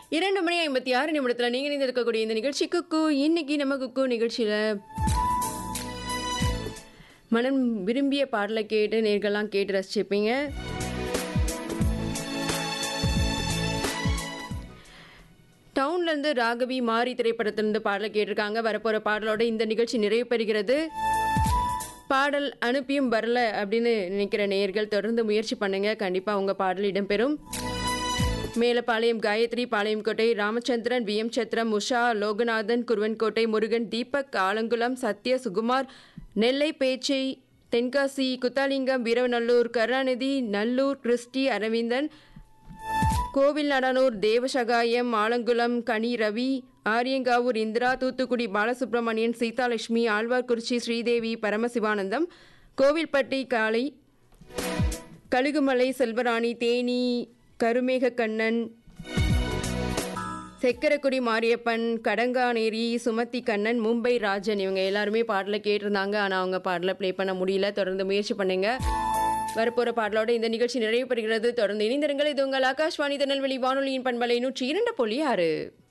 இரண்டு மணி ஐம்பத்தி ஆறு நிமிடத்தில் நீங்கள் இணைந்திருக்கக்கூடிய இந்த நிகழ்ச்சி குக்கு இன்னைக்கு நம்ம குக்கு நிகழ்ச்சியில் மனம் விரும்பிய பாடலை கேட்டு நேர்கள்லாம் கேட்டு ரசிச்சிருப்பீங்க டவுன்லேருந்து ராகவி மாரி திரைப்படத்திலிருந்து பாடலை கேட்டிருக்காங்க வரப்போகிற பாடலோட இந்த நிகழ்ச்சி நிறைவு பெறுகிறது பாடல் அனுப்பியும் வரல அப்படின்னு நினைக்கிற நேயர்கள் தொடர்ந்து முயற்சி பண்ணுங்க கண்டிப்பாக உங்கள் பாடல் இடம்பெறும் மேலப்பாளையம் காயத்ரி பாளையங்கோட்டை ராமச்சந்திரன் வி எம் சத்திரம் உஷா லோகநாதன் குருவன்கோட்டை முருகன் தீபக் ஆலங்குளம் சத்ய சுகுமார் நெல்லை பேச்சை தென்காசி குத்தாலிங்கம் வீரவநல்லூர் கருணாநிதி நல்லூர் கிறிஸ்டி அரவிந்தன் கோவில் நடனூர் தேவசகாயம் ஆலங்குளம் கனி ரவி ஆரியங்காவூர் இந்திரா தூத்துக்குடி பாலசுப்ரமணியன் சீதாலட்சுமி ஆழ்வார்குறிச்சி ஸ்ரீதேவி பரமசிவானந்தம் கோவில்பட்டி காளை கழுகுமலை செல்வராணி தேனி கருமேக கண்ணன் செக்கரக்குடி மாரியப்பன் கடங்கானேரி சுமதி கண்ணன் மும்பை ராஜன் இவங்க எல்லாருமே பாடலை கேட்டிருந்தாங்க ஆனால் அவங்க பாடலை ப்ளே பண்ண முடியல தொடர்ந்து முயற்சி பண்ணுங்க வரப்போகிற பாடலோட இந்த நிகழ்ச்சி நிறைவு பெறுகிறது தொடர்ந்து இணைந்திருங்கள் இது உங்கள் ஆகாஷ்வாணி திருநெல்வேலி வானொலியின் பண்பலை நூற்றி இரண்டு புள்ளி ஆறு